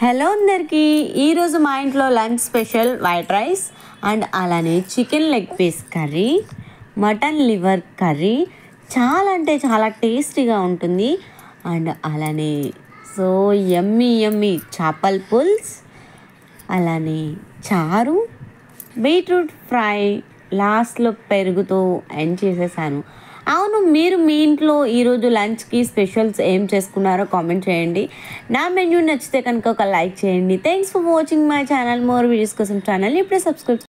hello అందరికీ ఈరోజు మా ఇంట్లో lunch special white rice and అలానే chicken leg piece curry mutton liver curry చాలా అంటే చాలా టేస్టీగా ఉంటుంది అండ్ అలానే సో యమ్మీ యమ్మీ చేపల పుల్స్ అలానే చారు బీట్రూట్ ఫ్రై లాస్ట్లో పెరుగుతో ఎండ్ చేసేసాను అవును మీరు మీ ఇంట్లో ఈరోజు లంచ్కి స్పెషల్స్ ఏం చేసుకున్నారో కామెంట్ చేయండి నా మెన్యూ నచ్చితే కనుక ఒక లైక్ చేయండి thanks for watching my channel more videos కోసం ఛానల్ ఇప్పుడే సబ్స్క్రైబ్